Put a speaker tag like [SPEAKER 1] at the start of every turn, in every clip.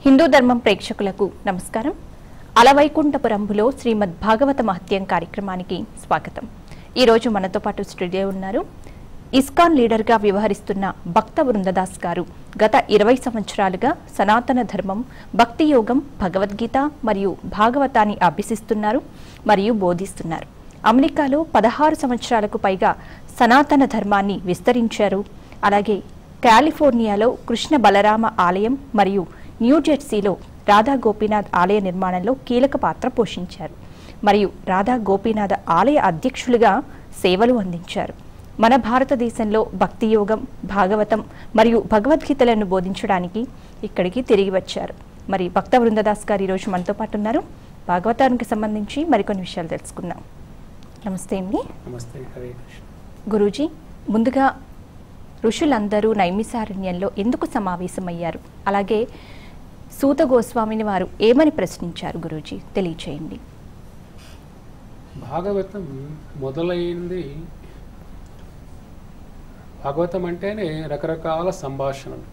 [SPEAKER 1] హిందూ ధర్మం ప్రేక్షకులకు నమస్కారం అలవైకుంఠపురంబులో శ్రీమద్ భాగవత మహత్యం కార్యక్రమానికి స్వాగతం ఈరోజు మనతో పాటు స్టూడియో ఉన్నారు ఇస్కాన్ లీడర్గా వ్యవహరిస్తున్న భక్త వృందదాస్ గారు గత ఇరవై సంవత్సరాలుగా సనాతన ధర్మం భక్తి యోగం భగవద్గీత మరియు భాగవతాన్ని అభ్యసిస్తున్నారు మరియు బోధిస్తున్నారు అమెరికాలో పదహారు సంవత్సరాలకు పైగా సనాతన ధర్మాన్ని విస్తరించారు అలాగే కాలిఫోర్నియాలో కృష్ణ బలరామ ఆలయం మరియు న్యూజెర్సీలో రాధా గోపీనాథ్ ఆలయ నిర్మాణంలో కీలక పాత్ర పోషించారు మరియు రాధా గోపీనాథ ఆలయ అధ్యక్షులుగా సేవలు అందించారు మన భారతదేశంలో భక్తి యోగం భాగవతం మరియు భగవద్గీతలను బోధించడానికి ఇక్కడికి తిరిగి వచ్చారు మరి భక్త వృందదాస్ గారు ఈరోజు మనతో పాటు ఉన్నారు భాగవతానికి సంబంధించి మరికొన్ని విషయాలు తెలుసుకుందాం నమస్తే అండి
[SPEAKER 2] నమస్తే హరే కృష్ణ
[SPEAKER 1] గురూజీ ముందుగా ఋషులందరూ నైమిసారణ్యంలో ఎందుకు సమావేశమయ్యారు అలాగే సూత గోస్వామిని వారు ఏమని ప్రశ్నించారు గురూజీ తెలియచేయండి
[SPEAKER 2] భాగవతం మొదలైంది భాగవతం అంటేనే రకరకాల సంభాషణలు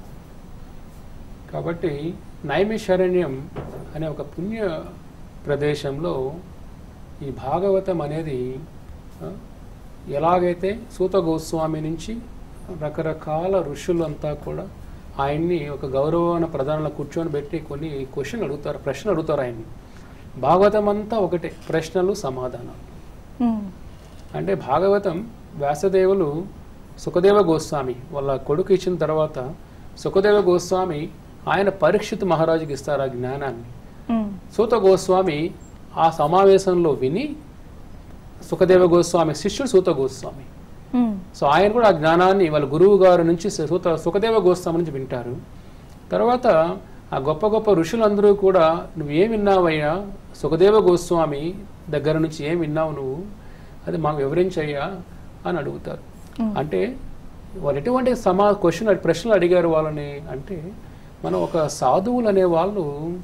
[SPEAKER 2] కాబట్టి నైమిషరణ్యం అనే ఒక పుణ్య ప్రదేశంలో ఈ భాగవతం అనేది ఆ, ఎలాగైతే సూత గోస్వామి నుంచి రకరకాల ఋషులంతా కూడా ఆయన్ని ఒక గౌరవమైన ప్రధానంలో కూర్చొని పెట్టి కొన్ని క్వశ్చన్ అడుగుతారు ప్రశ్నలు అడుగుతారు ఆయన్ని భాగవతం అంతా ఒకటే ప్రశ్నలు సమాధానాలు
[SPEAKER 1] మ్మ్.
[SPEAKER 2] అంటే భాగవతం వ్యాసదేవులు సుఖదేవ గోస్వామి వాళ్ళ కొడుకు ఇచ్చిన తర్వాత సుఖదేవ గోస్వామి ఆయన పరీక్షిత్ మహారాజుకి ఇస్తారు ఆ జ్ఞానాన్ని
[SPEAKER 1] మ్మ్.
[SPEAKER 2] సూత గోస్వామి ఆ సమావేశంలో విని సుఖదేవ గోస్వామి శిష్యుడు సూత గోస్వామి
[SPEAKER 1] మ్మ్.
[SPEAKER 2] సో ఆయన కూడా ఆ జ్ఞానాన్ని వాళ్ళ గురువు గారి నుంచి సూత సుఖదేవ గోస్వామి నుంచి వింటారు తర్వాత ఆ గొప్ప గొప్ప ఋషులందరూ కూడా నువ్వు ఏం విన్నావయ్యా సుఖదేవ గోస్వామి దగ్గర నుంచి ఏం విన్నావు నువ్వు అది మాకు వివరించయ్యా అని అడుగుతారు
[SPEAKER 1] మ్మ్.
[SPEAKER 2] అంటే వాళ్ళు ఎటువంటి సమా క్వశ్చన్ ప్రశ్నలు అడిగారు వాళ్ళని అంటే మనం ఒక సాధువులు అనే వాళ్ళు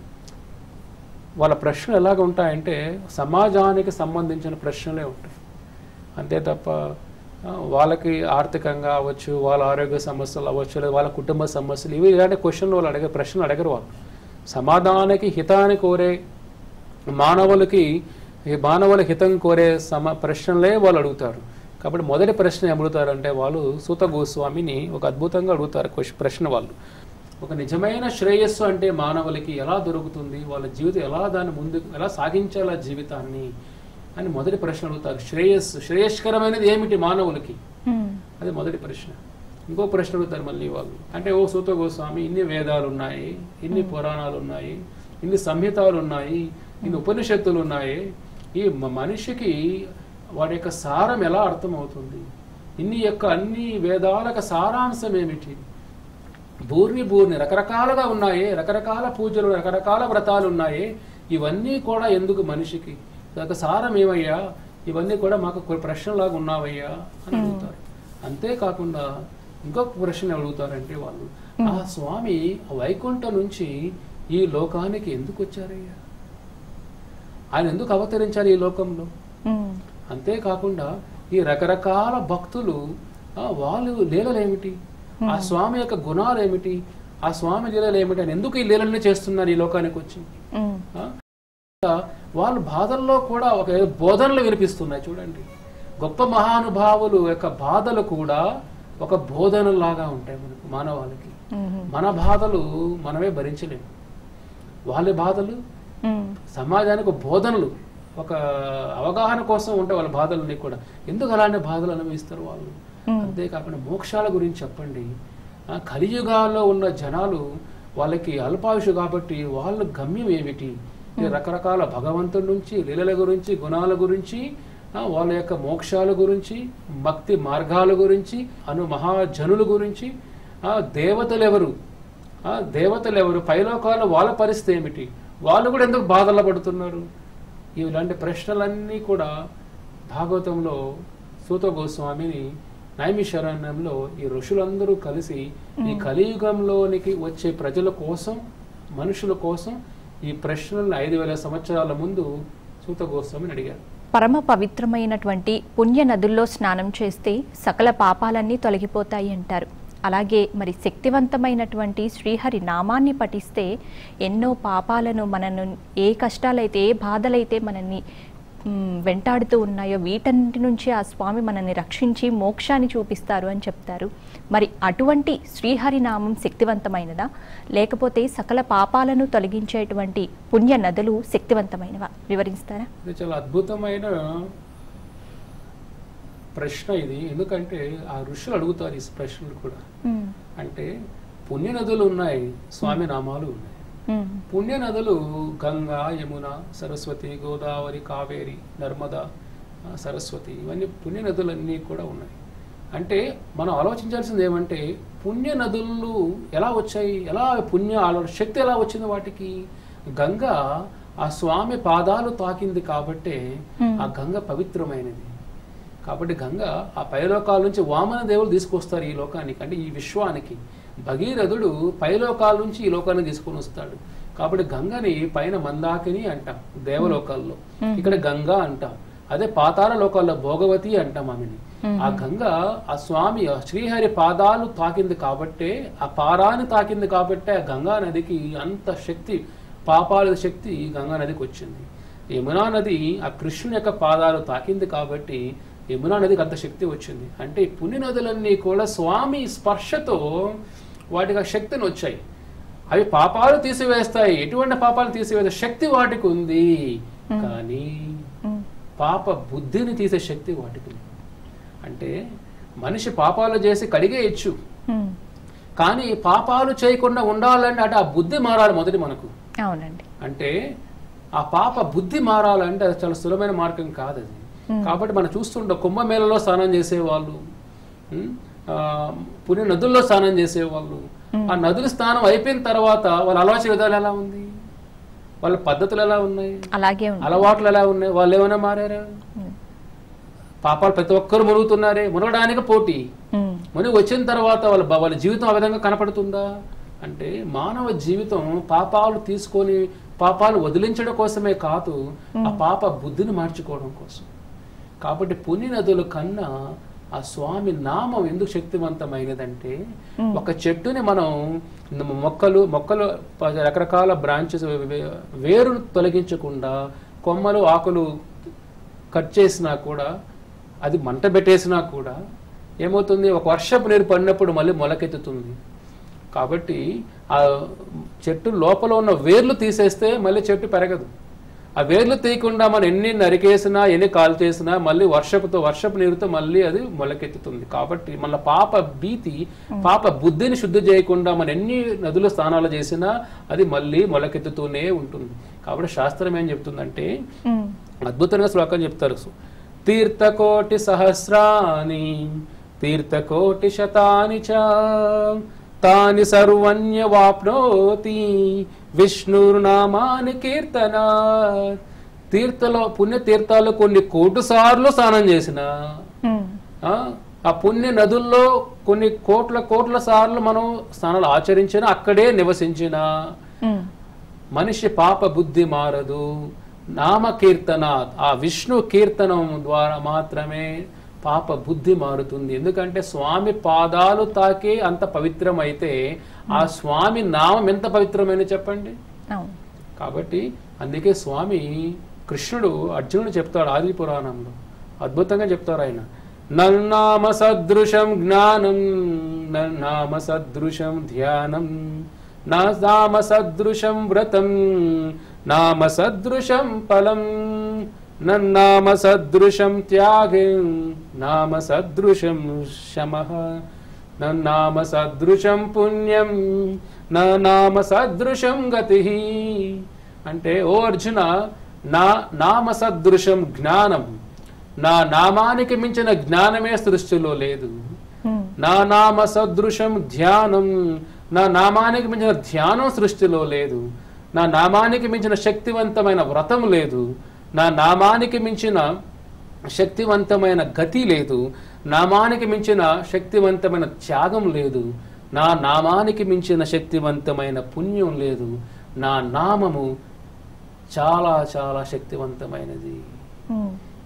[SPEAKER 2] వాళ్ళ ప్రశ్నలు ఎలాగ ఉంటాయంటే సమాజానికి సంబంధించిన ప్రశ్నలే ఉంటాయి అంతే తప్ప ఆ, వాళ్ళకి ఆర్థికంగా అవ్వచ్చు వాళ్ళ ఆరోగ్య సమస్యలు అవ్వచ్చు లేదా వాళ్ళ కుటుంబ సమస్యలు ఇవి ఇలాంటి క్వశ్చన్లు వాళ్ళు అడిగే ప్రశ్నలు అడగరు వాళ్ళు సమాధానానికి హితాన్ని కోరే మానవులకి ఈ మానవుల హితం కోరే సమ ప్రశ్నలే వాళ్ళు అడుగుతారు కాబట్టి మొదటి ప్రశ్న ఏం అడుగుతారంటే వాళ్ళు సూత గోస్వామిని ఒక అద్భుతంగా అడుగుతారు క్వశ్చన్ ప్రశ్న వాళ్ళు ఒక నిజమైన శ్రేయస్సు అంటే మానవులకి ఎలా దొరుకుతుంది వాళ్ళ జీవితం ఎలా దాన్ని ముందుకు ఎలా సాగించాలి ఆ జీవితాన్ని అని మొదటి ప్రశ్న అడుగుతారు శ్రేయస్సు శ్రేయస్కరమైనది ఏమిటి మానవులకి
[SPEAKER 1] మ్మ్.
[SPEAKER 2] అది మొదటి ప్రశ్న ఇంకో ప్రశ్న అడుగుతారు మళ్ళీ వాళ్ళు అంటే ఓ సూత గోస్వామి ఇన్ని వేదాలు ఉన్నాయి ఇన్ని పురాణాలు ఉన్నాయి ఇన్ని సంహితాలు ఉన్నాయి ఇన్ని ఉపనిషత్తులు ఉన్నాయి ఈ మ- మనిషికి వాడి యొక్క సారం ఎలా అర్థమవుతుంది ఇన్ని యొక్క అన్ని వేదాలకు సారాంశం ఏమిటి భూర్ని భూర్ని రకరకాలుగా ఉన్నాయి రకరకాల పూజలు రకరకాల వ్రతాలు ఉన్నాయి ఇవన్నీ కూడా ఎందుకు మనిషికి దానికి సారం ఏమయ్యా ఇవన్నీ కూడా మాకు కొన్ని ప్రశ్నలాగా ఉన్నావయ్యా అని అడుగుతారు అంతేకాకుండా ఇంకొక ప్రశ్న అడుగుతారంటే వాళ్ళు ఆ స్వామి వైకుంఠం నుంచి ఈ లోకానికి ఎందుకు వచ్చారయ్యా ఆయన ఎందుకు అవతరించారు ఈ లోకంలో
[SPEAKER 1] మ్మ్.
[SPEAKER 2] అంతేకాకుండా ఈ రకరకాల భక్తులు ఆ, వాళ్ళు లీలలేమిటి ఆ స్వామి యొక్క గుణాలు ఏమిటి ఆ స్వామి లీలలు ఏమిటి అని ఎందుకు ఈ లీలల్ని చేస్తున్నారు ఈ లోకానికి వచ్చి
[SPEAKER 1] మ్మ్.
[SPEAKER 2] ఆ? వాళ్ళు బాధల్లో కూడా ఒక బోధనలు వినిపిస్తున్నాయి చూడండి గొప్ప మహానుభావులు యొక్క బాధలు కూడా ఒక బోధనలాగా ఉంటాయి మనకు మానవాళికి
[SPEAKER 1] మ్మ్.
[SPEAKER 2] మన బాధలు మనమే భరించలేము వాళ్ళ బాధలు
[SPEAKER 1] మ్మ్.
[SPEAKER 2] సమాజానికి ఒక బోధనలు ఒక అవగాహన కోసం ఉంటాయి వాళ్ళ బాధలన్నీ కూడా ఎందుకు అలాంటి బాధలు అనుభవిస్తారు వాళ్ళు
[SPEAKER 1] మ్మ్.
[SPEAKER 2] అంతేకాకుండా మోక్షాల గురించి చెప్పండి ఆ, కలియుగాల్లో ఉన్న జనాలు వాళ్ళకి అల్పాయుషు కాబట్టి వాళ్ళ గమ్యం ఏమిటి ఈ రకరకాల భగవంతుడి నుంచి లీలల గురించి గుణాల గురించి ఆ, వాళ్ళ యొక్క మోక్షాల గురించి భక్తి మార్గాల గురించి అను మహాజనుల గురించి ఆ, దేవతలు ఎవరు ఆ, దేవతలు ఎవరు పైలోకాల వాళ్ళ పరిస్థితి ఏమిటి వాళ్ళు కూడా ఎందుకు బాధలు పడుతున్నారు ఇలాంటి ప్రశ్నలన్నీ కూడా భాగవతంలో సూత గోస్వామిని నైమిషరణ్యంలో ఈ ఋషులందరూ కలిసి ఈ కలియుగంలోనికి వచ్చే ప్రజల కోసం మనుషుల కోసం ఈ ప్రశ్నలను ఐదు వేల సంవత్సరాల ముందు సూత గోస్వామిని అడిగారు
[SPEAKER 1] పరమ పవిత్రమైనటువంటి పుణ్య నదుల్లో స్నానం చేస్తే సకల పాపాలన్నీ తొలగిపోతాయి అంటారు అలాగే మరి శక్తివంతమైనటువంటి శ్రీహరి నామాన్ని పఠిస్తే ఎన్నో పాపాలను మనను ఏ కష్టాలైతే ఏ బాధలైతే మనల్ని మ్, వెంటాడుతూ ఉన్నాయో వీటన్నిటి నుంచి ఆ స్వామి మనల్ని రక్షించి మోక్షాన్ని చూపిస్తారు అని చెప్తారు మరి అటువంటి శ్రీహరి నామం శక్తివంతమైనదా లేకపోతే సకల పాపాలను తొలగించేటువంటి పుణ్య నదులు శక్తివంతమైనవా వివరిస్తారా
[SPEAKER 2] ఇది చాలా అద్భుతమైన ప్రశ్న ఇది ఎందుకంటే ఆ ఋషులు అడుగుతారు ఈ ప్రశ్నలు కూడా
[SPEAKER 1] మ్,
[SPEAKER 2] అంటే పుణ్య నదులు ఉన్నాయి స్వామి నామాలు ఉన్నాయి
[SPEAKER 1] మ్,
[SPEAKER 2] పుణ్య నదులు గంగా యమున సరస్వతి గోదావరి కావేరి నర్మదా ఆ, సరస్వతి ఇవన్నీ పుణ్య నదులన్నీ కూడా ఉన్నాయి అంటే మనం ఆలోచించాల్సింది ఏమంటే పుణ్య నదులు ఎలా వచ్చాయి ఎలా పుణ్య ఆలో- శక్తి ఎలా వచ్చింది వాటికి గంగ ఆ స్వామి పాదాలు తాకింది కాబట్టే
[SPEAKER 1] Hmm.
[SPEAKER 2] ఆ గంగ పవిత్రమైనది కాబట్టి గంగ ఆ పైలోకాల నుంచి వామన దేవులు తీసుకొస్తారు ఈ లోకానికి అంటే ఈ విశ్వానికి భగీరథుడు పైలోకాల నుంచి ఈ లోకాన్ని తీసుకొని వస్తాడు కాబట్టి గంగని పైన మందాకిని అంటాం దేవలోకాల్లో
[SPEAKER 1] Hmm.
[SPEAKER 2] ఇక్కడ గంగా అంటాం అదే పాతాళ లోకాల్లో భోగవతి అంటాం ఆమెని
[SPEAKER 1] Hmm.
[SPEAKER 2] ఆ గంగ ఆ స్వామి ఆ శ్రీహరి పాదాలు తాకింది కాబట్టే ఆ పారాన్ని తాకింది కాబట్టే ఆ గంగా నదికి అంత శక్తి పాపాల శక్తి గంగా నదికి వచ్చింది యమునా నది ఆ కృష్ణుని యొక్క పాదాలు తాకింది కాబట్టి యమునా నదికి అంత శక్తి వచ్చింది అంటే ఈ పుణ్య నదులన్నీ కూడా స్వామి స్పర్శతో వాటికి ఆ శక్తిని వచ్చాయి అవి పాపాలు తీసివేస్తాయి ఎటువంటి పాపాలు తీసివేసే శక్తి వాటికి ఉంది కానీ
[SPEAKER 1] మ్,
[SPEAKER 2] పాప బుద్ధిని తీసే శక్తి వాటికి లేదు. అంటే మనిషి పాపాలు చేసి కడిగేయచ్చు
[SPEAKER 1] మ్,
[SPEAKER 2] కానీ పాపాలు చేయకుండా ఉండాలంటే అటు ఆ బుద్ధి మారాలి మొదటి మనకు
[SPEAKER 1] అవునండి
[SPEAKER 2] అంటే ఆ పాప బుద్ధి మారాలంటే అది చాలా సులభమైన మార్గం కాదు అది
[SPEAKER 1] Hmm.
[SPEAKER 2] కాబట్టి మనం చూస్తుంటాం కుంభమేళలో స్నానం చేసేవాళ్ళు ఉమ్, ఆ, పుణ్య నదుల్లో స్నానం చేసేవాళ్ళు ఆ నదుల స్నానం అయిపోయిన తర్వాత వాళ్ళ అలవాటు విధాలు ఎలా ఉంది వాళ్ళ పద్ధతులు ఎలా ఉన్నాయి
[SPEAKER 1] అలాగే ఉంది
[SPEAKER 2] అలవాట్లు ఎలా ఉన్నాయి వాళ్ళు ఏమైనా మారారా
[SPEAKER 1] మ్,
[SPEAKER 2] పాపాలు ప్రతి ఒక్కరు మునుగుతున్నారే మునగడానికి పోటీ
[SPEAKER 1] మ్,
[SPEAKER 2] మునిగి వచ్చిన తర్వాత వాళ్ళ బ- వాళ్ళ జీవితం ఆ విధంగా కనపడుతుందా అంటే మానవ జీవితం పాపాలు తీసుకొని పాపాలు వదిలించడం కోసమే కాదు ఆ పాప బుద్ధిని మార్చుకోవడం కోసం కాబట్టి పుణ్య నదుల కన్నా ఆ స్వామి నామం ఎందుకు శక్తివంతమైనదంటే ఒక చెట్టుని మనం న- మొక్కలు మొక్కలు ప- రకరకాల బ్రాంచెస్ వేరును తొలగించకుండా కొమ్మలు ఆకులు కట్ చేసినా కూడా అది మంట పెట్టేసినా కూడా ఏమవుతుంది ఒక వర్షపు నీరు పడినప్పుడు మళ్ళీ మొలకెత్తుతుంది కాబట్టి ఆ చెట్టు లోపల ఉన్న వేర్లు తీసేస్తే మళ్ళీ చెట్టు పెరగదు ఆ వేర్లు తీయకుండా మనం ఎన్ని నరికేసినా ఎన్ని కాల్ చేసినా మళ్ళీ వర్షపుతో వర్షపు నీరుతో మళ్ళీ అది మొలకెత్తుతుంది కాబట్టి మన పాప భీతి పాప బుద్ధిని శుద్ధి చేయకుండా మనం ఎన్ని నదులు స్నానాలు చేసినా అది మళ్ళీ మొలకెత్తుతూనే ఉంటుంది కాబట్టి శాస్త్రం ఏం చెప్తుందంటే
[SPEAKER 1] మ్,
[SPEAKER 2] అద్భుతంగా శ్లోకం చెప్తారు తీర్థకోటి సహస్రాని తీర్థకోటి శతాని చ తాని సర్వన్యవాప్నోతి విష్ణుర్నామాని కీర్తన తీర్థలో పుణ్య తీర్థాలు కొన్ని కోటి సార్లు స్నానం చేసిన
[SPEAKER 1] మ్,
[SPEAKER 2] ఆ ఆ పుణ్య నదుల్లో కొన్ని కోట్ల కోట్ల సార్లు మనం స్నానాలు ఆచరించిన అక్కడే నివసించిన
[SPEAKER 1] మ్,
[SPEAKER 2] మనిషి పాప బుద్ధి మారదు నామ కీర్తన ఆ విష్ణు కీర్తనం ద్వారా మాత్రమే పాప బుద్ధి మారుతుంది ఎందుకంటే స్వామి పాదాలు తాకే అంత పవిత్రమైతే ఆ స్వామి నామం ఎంత పవిత్రమైన చెప్పండి
[SPEAKER 1] అవును
[SPEAKER 2] కాబట్టి అందుకే స్వామి కృష్ణుడు అర్జునుడు చెప్తాడు ఆది పురాణంలో అద్భుతంగా చెప్తారు ఆయన నన్నామ సదృశం జ్ఞానం నన్నామ సదృశం ధ్యానం నా నామ సదృశం వ్రతం నామ సదృశం ఫలం నన్నామ సదృశం త్యాగం నామ సదృశం శమః నన్నామ సదృశం పుణ్యం నా నామ సదృశం గతి అంటే ఓ అర్జున నా నామ సదృశం జ్ఞానం నా నామానికి మించిన జ్ఞానమే సృష్టిలో లేదు
[SPEAKER 1] మ్,
[SPEAKER 2] నా నామ సదృశం ధ్యానం నా నామానికి మించిన ధ్యానం సృష్టిలో లేదు నా నామానికి మించిన శక్తివంతమైన వ్రతం లేదు నా నామానికి మించిన శక్తివంతమైన గతి లేదు నామానికి మించిన శక్తివంతమైన త్యాగం లేదు నా నామానికి మించిన శక్తివంతమైన పుణ్యం లేదు నా నామము చాలా చాలా శక్తివంతమైనది
[SPEAKER 1] మ్,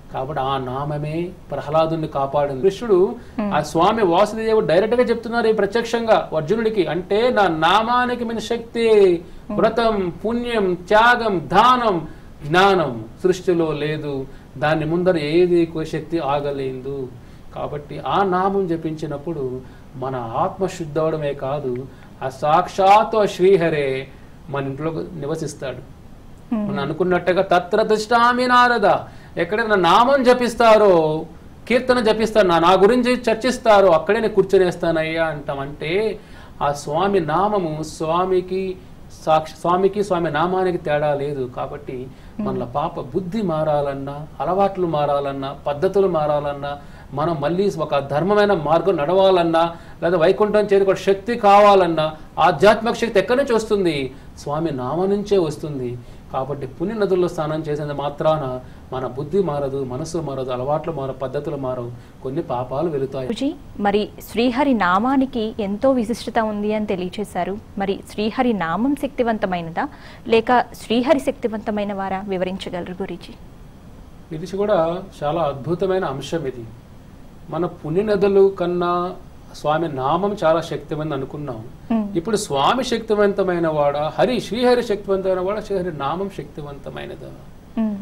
[SPEAKER 2] కాబట్టి ఆ నామమే ప్రహ్లాదుని కాపాడింది కృష్ణుడు ఆ స్వామి వాసుదేవుడు డైరెక్ట్ గా చెప్తున్నారు ఈ ప్రత్యక్షంగా అర్జునుడికి అంటే నా నామానికి మిన శక్తి వ్రతం పుణ్యం త్యాగం దానం జ్ఞానం సృష్టిలో లేదు దాని ముందర ఏది ఎక్కువ శక్తి ఆగలేదు కాబట్టి ఆ నామం జపించినప్పుడు మన ఆత్మ శుద్ధవడమే కాదు ఆ సాక్షాత్ ఆ శ్రీహరే మన ఇంట్లో నివసిస్తాడు మనం అనుకున్నట్టుగా తత్ర తిష్టామి నారద ఎక్కడైనా నామం జపిస్తారో కీర్తన జపిస్తారు నా నా గురించి చర్చిస్తారో అక్కడే నేను కూర్చొనేస్తానయ్యా అంటాం అంటే ఆ స్వామి నామము స్వామికి సాక్షి స్వామికి స్వామి నామానికి తేడా లేదు కాబట్టి మన పాప బుద్ధి మారాలన్నా అలవాట్లు మారాలన్నా పద్ధతులు మారాలన్నా మనం మళ్ళీ ఒక ధర్మమైన మార్గం నడవాలన్నా లేదా వైకుంఠం చేరి ఒక శక్తి కావాలన్నా ఆధ్యాత్మిక శక్తి ఎక్కడి నుంచి వస్తుంది స్వామి నామ నుంచే వస్తుంది కాబట్టి పుణ్య నదుల్లో స్నానం చేసేది మాత్రాన మన బుద్ధి మారదు మనసు మారదు అలవాట్లు మారవు పద్ధతులు మారవు కొన్ని పాపాలు వెళుతాయి
[SPEAKER 1] గురుజీ మరి శ్రీహరి నామానికి ఎంతో విశిష్టత ఉంది అని తెలియచేశారు మరి శ్రీహరి నామం శక్తివంతమైనదా లేక శ్రీహరి శక్తివంతమైన వారా వివరించగలరు గురుజీ
[SPEAKER 2] ఇది కూడా చాలా అద్భుతమైన అంశం ఇది మన పుణ్య నదులు కన్నా స్వామి నామం చాలా శక్తివంతం అనుకున్నాం
[SPEAKER 1] మ్మ్.
[SPEAKER 2] ఇప్పుడు స్వామి శక్తివంతమైన వాడా హరి శ్రీహరి శక్తివంతమైన వాడా శ్రీహరి నామం శక్తివంతమైనదా
[SPEAKER 1] మ్మ్.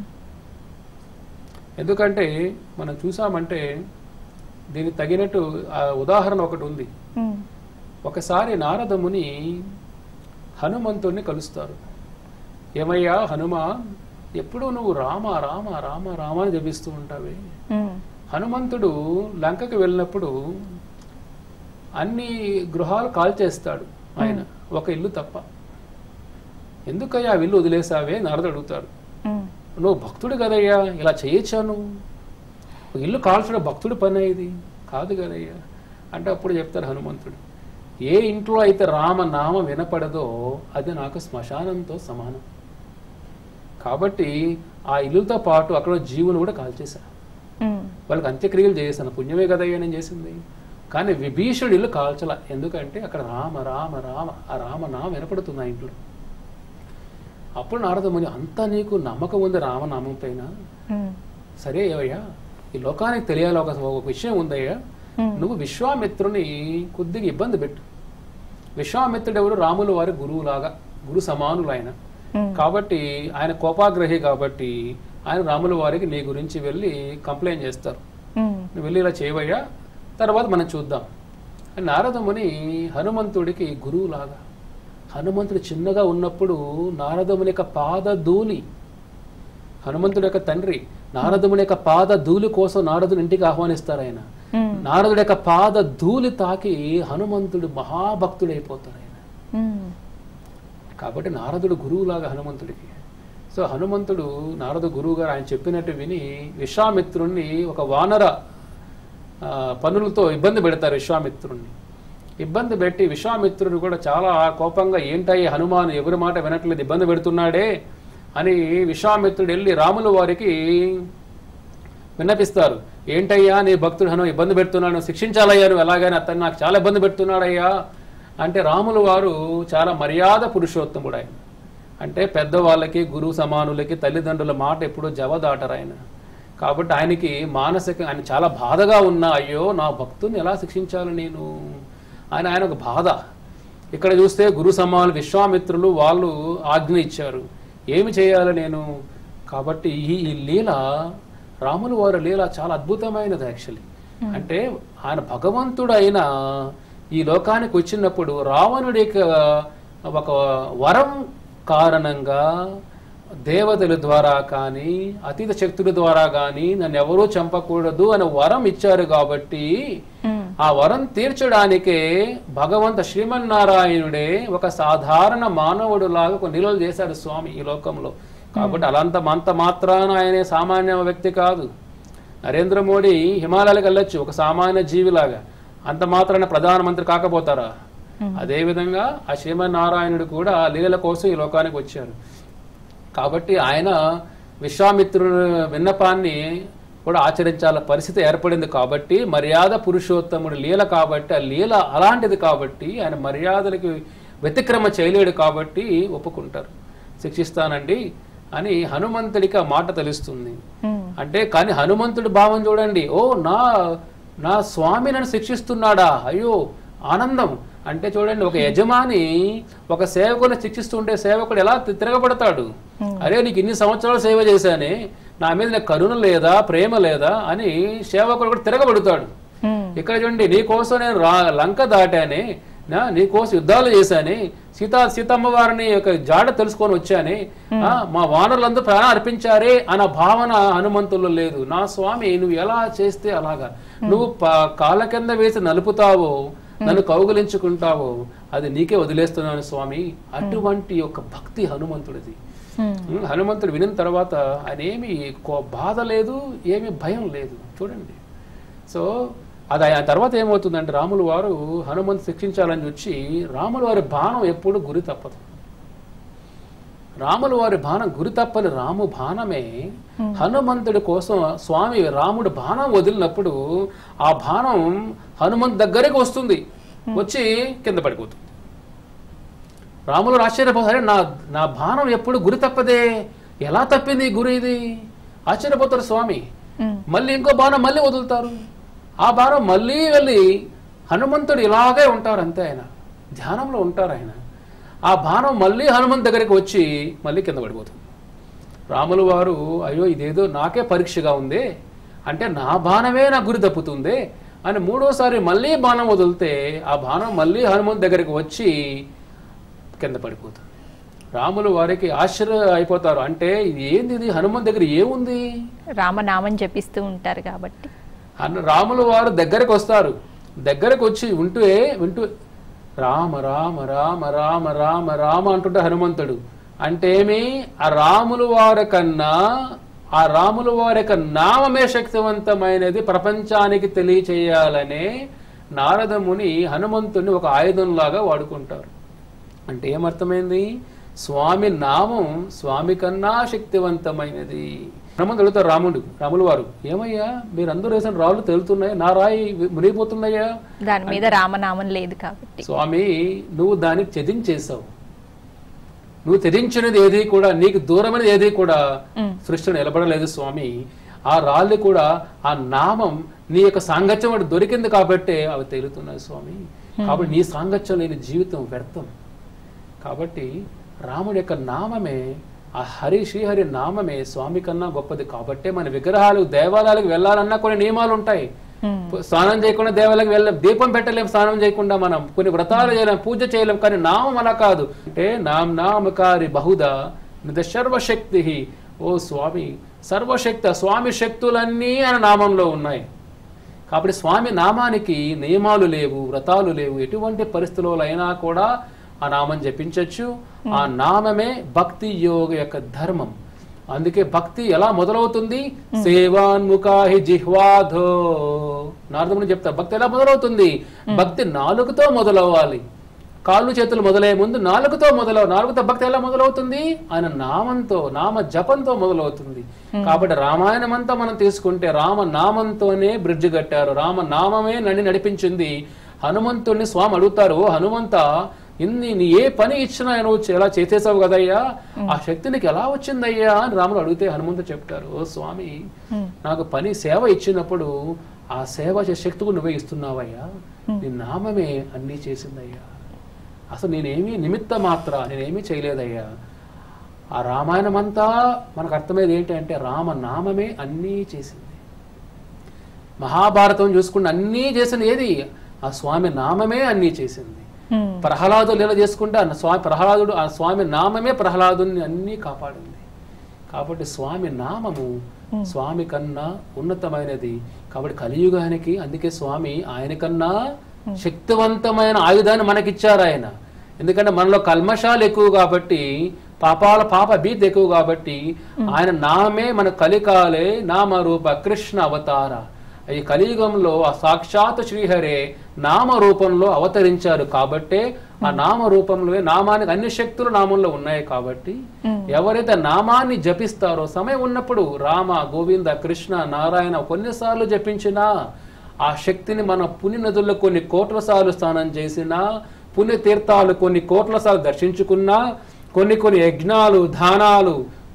[SPEAKER 2] ఎందుకంటే మనం చూసామంటే దీనికి తగినట్టు ఆ ఉదాహరణ ఒకటి ఉంది
[SPEAKER 1] మ్మ్.
[SPEAKER 2] ఒకసారి నారదముని హనుమంతుడిని కలుస్తారు ఏమయ్యా హనుమ ఎప్పుడూ నువ్వు రామ రామ రామ రామ అని జపిస్తూ ఉంటావే
[SPEAKER 1] మ్మ్.
[SPEAKER 2] హనుమంతుడు లంకకి వెళ్ళినప్పుడు అన్ని గృహాలు కాల్చేస్తాడు ఆయన ఒక ఇల్లు తప్ప ఎందుకయ్యా ఆ ఇల్లు వదిలేసావే నారదుడు అడుగుతాడు
[SPEAKER 1] మ్మ్.
[SPEAKER 2] నువ్వు భక్తుడు కదయ్యా ఇలా చేయొచ్చా నువ్వు ఒక ఇల్లు కాల్చడం భక్తుడి పని ఇది కాదు కదయ్యా అంటే అప్పుడు చెప్తారు హనుమంతుడు ఏ ఇంట్లో అయితే రామ నామం వినపడదో అది నాకు శ్మశానంతో సమానం కాబట్టి ఆ ఇల్లుతో పాటు అక్కడ జీవులు కూడా కాల్చేశా
[SPEAKER 1] మ్మ్.
[SPEAKER 2] వాళ్ళకి అంత్యక్రియలు చేశాను పుణ్యమే కదయ్యా నేను చేసింది కానీ విభీషణుడు ఇల్లు కాల్చల ఎందుకంటే అక్కడ రామ రామ రామ ఆ రామ నామ వినపడుతుంది ఆ ఇంట్లో అప్పుడు నారదముని అంత నీకు నమ్మకం ఉంది రామనామం పైన
[SPEAKER 1] మ్మ్.
[SPEAKER 2] సరే అయ్యా ఈ లోకానికి తెలియాలి ఒక ఒక విషయం ఉందయ్యా
[SPEAKER 1] మ్మ్.
[SPEAKER 2] నువ్వు విశ్వామిత్రుని కొద్దిగా ఇబ్బంది పెట్టు విశ్వామిత్రుడు ఎవరు రాముల వారి గురువులాగా గురు సమానులు ఆయన
[SPEAKER 1] మ్మ్.
[SPEAKER 2] కాబట్టి ఆయన కోపాగ్రహి కాబట్టి ఆయన రాముల వారికి నీ గురించి వెళ్ళి కంప్లైంట్ చేస్తారు
[SPEAKER 1] మ్మ్.
[SPEAKER 2] నువ్వు వెళ్ళి ఇలా చేయవయ్యా తర్వాత మనం చూద్దాం అని నారదముని హనుమంతుడికి గురువులాగా హనుమంతుడు చిన్నగా ఉన్నప్పుడు నారదముని యొక్క పాద ధూళి హనుమంతుడి యొక్క తండ్రి నారదముని యొక్క పాద ధూళి కోసం నారదుని ఇంటికి ఆహ్వానిస్తారు ఆయన
[SPEAKER 1] మ్మ్.
[SPEAKER 2] నారదుడి యొక్క పాద ధూళి తాకి హనుమంతుడు మహాభక్తుడైపోతాడు ఆయన
[SPEAKER 1] మ్మ్.
[SPEAKER 2] కాబట్టి నారదుడు గురువులాగా హనుమంతుడికి సో హనుమంతుడు నారద గురువు గారు ఆయన చెప్పినట్టు విని విశ్వామిత్రుణ్ణి ఒక వానర ఆ, పనులతో ఇబ్బంది పెడతారు విశ్వామిత్రుణ్ణి ఇబ్బంది పెట్టి విశ్వామిత్రుడు కూడా చాలా కోపంగా ఏంటయ్యి హనుమాన్ ఎవరి మాట వినట్లేదు ఇబ్బంది పెడుతున్నాడే అని విశ్వామిత్రుడు వెళ్ళి రాముల వారికి విన్నపిస్తారు ఏంటయ్యా నీ భక్తుడు హను ఇబ్బంది పెడుతున్నాడు శిక్షించాలయ్యా నువ్వు ఎలాగైనా అతను నాకు చాలా ఇబ్బంది పెడుతున్నాడయ్యా అంటే రాములు వారు చాలా మర్యాద పురుషోత్తముడు ఆయన అంటే పెద్దవాళ్ళకి గురువు సమానులకి తల్లిదండ్రుల మాట ఎప్పుడూ జవదాటరు ఆయన కాబట్టి ఆయనకి మానసిక ఆయన చాలా బాధగా ఉన్నా అయ్యో నా భక్తుని ఎలా శిక్షించాలి నేను ఆయన ఆయన ఒక బాధ ఇక్కడ చూస్తే గురు సమానులు విశ్వామిత్రులు వాళ్ళు ఆజ్ఞ ఇచ్చారు ఏమి చేయాలి నేను కాబట్టి ఈ ఈ లీల రాములు వారి లీల చాలా అద్భుతమైనది యాక్చువల్లీ అంటే ఆయన భగవంతుడు అయిన ఈ లోకానికి వచ్చినప్పుడు రావణుడి యొక్క ఒక వరం కారణంగా దేవతల ద్వారా కానీ అతీత శక్తుల ద్వారా కానీ నన్ను ఎవరూ చంపకూడదు అనే వరం ఇచ్చారు కాబట్టి
[SPEAKER 1] మ్మ్.
[SPEAKER 2] ఆ వరం తీర్చడానికే భగవంత శ్రీమన్నారాయణుడే ఒక సాధారణ మానవుడు లాగా కొన్ని నిలువలు చేశాడు స్వామి ఈ లోకంలో కాబట్టి అలాంత అంత మాత్రాన ఆయనే సామాన్య వ్యక్తి కాదు నరేంద్ర మోడీ హిమాలయాలకు వెళ్ళొచ్చు ఒక సామాన్య జీవిలాగా అంత మాత్రాన ప్రధానమంత్రి కాకపోతారా అదేవిధంగా ఆ శ్రీమన్నారాయణుడు కూడా ఆ లీలల కోసం ఈ లోకానికి వచ్చారు కాబట్టి ఆయన విశ్వామిత్రుడు విన్నపాన్ని కూడా ఆచరించాల పరిస్థితి ఏర్పడింది కాబట్టి మర్యాద పురుషోత్తముడు లీల కాబట్టి ఆ లీల అలాంటిది కాబట్టి ఆయన మర్యాదలకి వ్యతిక్రమ చేయలేడు కాబట్టి ఒప్పుకుంటారు శిక్షిస్తానండి అని హనుమంతుడికి ఆ మాట తెలుస్తుంది
[SPEAKER 1] మ్మ్.
[SPEAKER 2] అంటే కానీ హనుమంతుడి భావం చూడండి ఓ నా నా స్వామి నన్ను శిక్షిస్తున్నాడా అయ్యో ఆనందం అంటే చూడండి ఒక యజమాని ఒక సేవకుని శిక్షిస్తుంటే సేవకుడు ఎలా తి- తిరగబడతాడు అరే నీకు ఇన్ని సంవత్సరాలు సేవ చేశానే నా మీద నీకు కరుణ లేదా ప్రేమ లేదా అని సేవకుడు కూడా తిరగబడతాడు
[SPEAKER 1] ఉమ్,
[SPEAKER 2] ఇక్కడ చూడండి నీ కోసం నేను రా లంక దాటానే నా నీ కోసం యుద్ధాలు చేశానే సీతా సీతమ్మ వారిని యొక్క జాడ తెలుసుకొని వచ్చానే ఆ, మా వానరులందరూ ప్రాణం అర్పించారే అన్న భావన హనుమంతుల్లో లేదు నా స్వామి నువ్వు ఎలా చేస్తే అలాగా నువ్వు ప- కాళ్ళ కింద వేసి నలుపుతావో నన్ను కౌగులించుకుంటావో అది నీకే వదిలేస్తున్నాను స్వామి అటువంటి ఒక భక్తి హనుమంతుడిది
[SPEAKER 1] ఉమ్,
[SPEAKER 2] ఉమ్, హనుమంతుడు వినిన తర్వాత ఆయన ఏమి కో- బాధ లేదు ఏమి భయం లేదు చూడండి సో అది ఆ తర్వాత ఏమవుతుందంటే రాములు వారు హనుమంతు శిక్షించాలని వచ్చి రాములు వారి బాణం ఎప్పుడు గురి తప్పదు రాములు వారి బాణం గురి తప్పని రాము బాణమే హనుమంతుడి కోసం స్వామి రాముడు బాణం వదిలినప్పుడు ఆ బాణం హనుమంత్ దగ్గరికి వస్తుంది వచ్చి కింద పడిపోతుంది రాములు ఆశ్చర్యపోతారు నా నా బాణం ఎప్పుడు గురి తప్పదే ఎలా తప్పింది ఈ గురి ఇది ఆశ్చర్యపోతారు స్వామి
[SPEAKER 1] ఉమ్,
[SPEAKER 2] మళ్ళీ ఇంకో బాణం మళ్ళీ వదులుతారు ఆ బాణం మళ్ళీ వెళ్ళి హనుమంతుడు ఇలాగే ఉంటారు అంతే ఆయన ధ్యానంలో ఉంటారు ఆయన ఆ బాణం మళ్ళీ హనుమంత్ దగ్గరికి వచ్చి మళ్ళీ కింద పడిపోతుంది రాములు వారు అయ్యో ఇదేదో నాకే పరీక్షగా ఉంది అంటే నా బాణమే నా గురి తప్పుతుంది అని మూడోసారి మళ్ళీ బాణం వదిలితే ఆ బాణం మళ్ళీ హనుమంత్ దగ్గరికి వచ్చి కింద పడిపోతుంది రాములు వారికి ఆశ్చర్య అయిపోతారు అంటే ఇది ఏంది ఇది హనుమంత్ దగ్గర ఏముంది
[SPEAKER 1] రామనామం జపిస్తూ ఉంటారు కాబట్టి
[SPEAKER 2] అన్న రాములు వారు దగ్గరకు వస్తారు దగ్గరకు వచ్చి ఉంటూ వింటూ రామ రామ రామ రామ రామ రామ అంటుంటే హనుమంతుడు అంటే ఏమి ఆ రాములు వారి కన్నా ఆ రాములు వారి యొక్క నామమే శక్తివంతమైనది ప్రపంచానికి తెలియచేయాలనే నారదముని హనుమంతుని ఒక ఆయుధంలాగా వాడుకుంటారు అంటే ఏమర్థమైంది స్వామి నామం స్వామి కన్నా శక్తివంతమైనది హనుమంతుడు అడుగుతారు రాముడు రాములు వారు ఏమయ్యా మీరందరూ వేసిన రాళ్ళు తేలుతున్నాయి నా రాయి మునిగిపోతున్నాయా
[SPEAKER 1] దాని మీద రామనామం లేదు కాబట్టి
[SPEAKER 2] స్వామి నువ్వు దాన్ని త్యజించేశావు నువ్వు త్యజించినది ఏది కూడా నీకు దూరమైనది ఏది కూడా
[SPEAKER 1] ఉమ్,
[SPEAKER 2] సృష్టి నిలబడలేదు స్వామి ఆ రాళ్ళు కూడా ఆ నామం నీ యొక్క సాంగత్యం వాడు దొరికింది కాబట్టే అవి తేలుతున్నాయి స్వామి కాబట్టి నీ సాంగత్యం లేని జీవితం వ్యర్థం కాబట్టి రాముడి యొక్క నామమే ఆ హరి శ్రీహరి నామమే స్వామి కన్నా గొప్పది కాబట్టే మన విగ్రహాలు దేవాలయాలకు వెళ్ళాలన్నా కొన్ని నియమాలు ఉంటాయి
[SPEAKER 1] ఉమ్,
[SPEAKER 2] స్నానం చేయకుండా దేవాలయాలకు వెళ్ళలేం దీపం పెట్టలేం స్నానం చేయకుండా మనం కొన్ని వ్రతాలు చేయలేం పూజ చేయలేం కానీ నామం అలా కాదు అంటే నామ్ నామకారి బహుదా నిద సర్వశక్తి ఓ స్వామి సర్వశక్తి స్వామి శక్తులన్నీ ఆయన నామంలో ఉన్నాయి కాబట్టి స్వామి నామానికి నియమాలు లేవు వ్రతాలు లేవు ఎటువంటి పరిస్థితుల్లో అయినా కూడా ఆ నామం జపించవచ్చు ఆ నామమే భక్తి యోగ యొక్క ధర్మం అందుకే భక్తి ఎలా మొదలవుతుంది సేవాన్ముఖాహి జిహ్వాధో నారదముని చెప్తారు భక్తి ఎలా మొదలవుతుంది భక్తి నాలుగుతో మొదలవ్వాలి కాళ్ళు చేతులు మొదలయ్యే ముందు నాలుగుతో మొదలవు నాలుగుతో భక్తి ఎలా మొదలవుతుంది ఆయన నామంతో నామ జపంతో మొదలవుతుంది కాబట్టి రామాయణం అంతా మనం తీసుకుంటే రామ నామంతోనే బ్రిడ్జ్ కట్టారు రామ నామమే నన్ను నడిపించింది హనుమంతుడిని స్వామి అడుగుతారు "ఓ హనుమంత ఇన్ని నీ ఏ పని ఇచ్చినా నువ్వు ఎలా చేసేసావు కదయ్యా ఆ శక్తి నీకు ఎలా వచ్చిందయ్యా అని రాముడు అడిగితే హనుమంతు చెప్తారు ఓ స్వామి
[SPEAKER 1] ఉమ్,
[SPEAKER 2] నాకు పని సేవ ఇచ్చినప్పుడు ఆ సేవ చేసే శక్తికి నువ్వే ఇస్తున్నావయ్యా నీ నామమే అన్నీ చేసిందయ్యా అసలు నేనేమీ నిమిత్త మాత్ర నేనేమీ చేయలేదయ్యా ఆ రామాయణం అంతా మనకు అర్థమయ్యేది ఏంటి అంటే రామ నామమే అన్నీ చేసింది మహాభారతం చూసుకుంటే అన్నీ చేసింది ఏది ఆ స్వామి నామమే అన్నీ చేసింది
[SPEAKER 1] ఉమ్,
[SPEAKER 2] ప్రహ్లాదులు ఎలా చేసుకుంటే ఆ స్వామి ప్రహ్లాదుడు ఆ స్వామి నామమే ప్రహ్లాదుని అన్నీ కాపాడింది కాబట్టి స్వామి నామము స్వామి కన్నా ఉన్నతమైనది కాబట్టి కలియుగానికి అందుకే స్వామి ఆయన కన్నా శక్తివంతమైన ఆయుధాన్ని మనకిచ్చారు ఆయన ఎందుకంటే మనలో కల్మషాలు ఎక్కువ కాబట్టి పాపాల పాప భీతి ఎక్కువ కాబట్టి ఆయన నామే మన కలికాలే నామరూప కృష్ణ అవతార ఈ కలియుగంలో ఆ సాక్షాత్ శ్రీహరే నామ రూపంలో అవతరించారు కాబట్టే ఆ నామ రూపంలో నామానికి అన్ని శక్తులు నామంలో ఉన్నాయి కాబట్టి ఎవరైతే నామాన్ని జపిస్తారో సమయం ఉన్నప్పుడు రామ గోవింద కృష్ణ నారాయణ కొన్నిసార్లు జపించినా ఆ శక్తిని మన పుణ్య నదుల్లో కొన్ని కోట్ల సార్లు స్నానం చేసినా పుణ్య తీర్థాలు కొన్ని కోట్ల సార్లు దర్శించుకున్నా కొన్ని కొన్ని యజ్ఞాలు దానాలు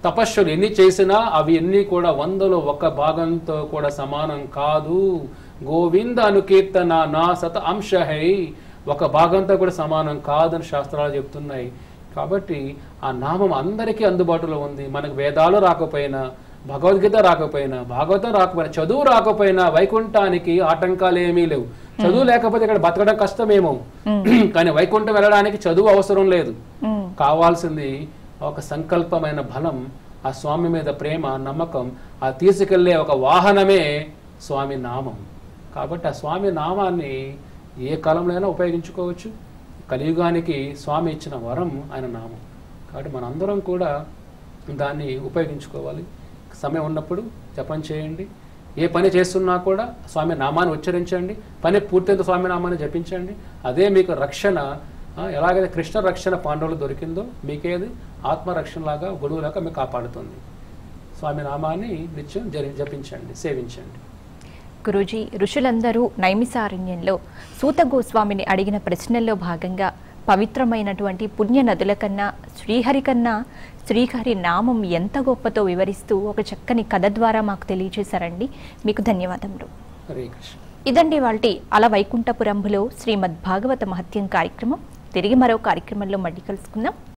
[SPEAKER 2] తపస్సులు ఎన్ని చేసినా అవి ఎన్ని కూడా వందలో ఒక భాగంతో కూడా సమానం కాదు గోవింద అనుకీర్తన నా సత అంశహై ఒక భాగంతో కూడా సమానం కాదని శాస్త్రాలు చెప్తున్నాయి కాబట్టి ఆ నామం అందరికీ అందుబాటులో ఉంది మనకు వేదాలు రాకపోయినా భగవద్గీత రాకపోయినా భాగవతం రాకపోయినా చదువు రాకపోయినా వైకుంఠానికి ఆటంకాలు ఏమీ లేవు చదువు లేకపోతే ఇక్కడ బతకడం కష్టమేమో కానీ వైకుంఠం వెళ్ళడానికి చదువు అవసరం లేదు
[SPEAKER 1] ఉమ్,
[SPEAKER 2] కావాల్సింది ఒక సంకల్పమైన బలం ఆ స్వామి మీద ప్రేమ నమ్మకం ఆ తీసుకెళ్లే ఒక వాహనమే స్వామి నామం కాబట్టి ఆ స్వామి నామాన్ని ఏ కాలంలోనైనా ఉపయోగించుకోవచ్చు కలియుగానికి స్వామి ఇచ్చిన వరం ఆయన నామం కాబట్టి మనందరం కూడా దాన్ని ఉపయోగించుకోవాలి సమయం ఉన్నప్పుడు జపం చేయండి ఏ పని చేస్తున్నా కూడా స్వామి నామాన్ని ఉచ్చరించండి పని పూర్తయిన స్వామి నామాన్ని జపించండి అదే మీకు రక్షణ ఆ, ఎలాగైతే కృష్ణ రక్షణ పాండవులు దొరికిందో మీకేది ఆత్మరక్షణలాగా గొడుగులాగా మీకు కాపాడుతుంది స్వామి నామాన్ని నిత్యం జరి జపించండి సేవించండి
[SPEAKER 1] గురూజీ ఋషులందరూ నైమిసారణ్యంలో సూత గోస్వామిని అడిగిన ప్రశ్నల్లో భాగంగా పవిత్రమైనటువంటి పుణ్య నదుల కన్నా శ్రీహరి కన్నా శ్రీహరి నామం ఎంత గొప్పతో వివరిస్తూ ఒక చక్కని కథ ద్వారా మాకు తెలియజేశారండి మీకు ధన్యవాదములు
[SPEAKER 2] హరే కృష్ణ
[SPEAKER 1] ఇదండి వాళ్ళ అల వైకుంఠపురంభులో శ్రీమద్ భాగవత మహత్యం కార్యక్రమం తిరిగి మరో కార్యక్రమంలో మళ్ళీ కలుసుకుందాం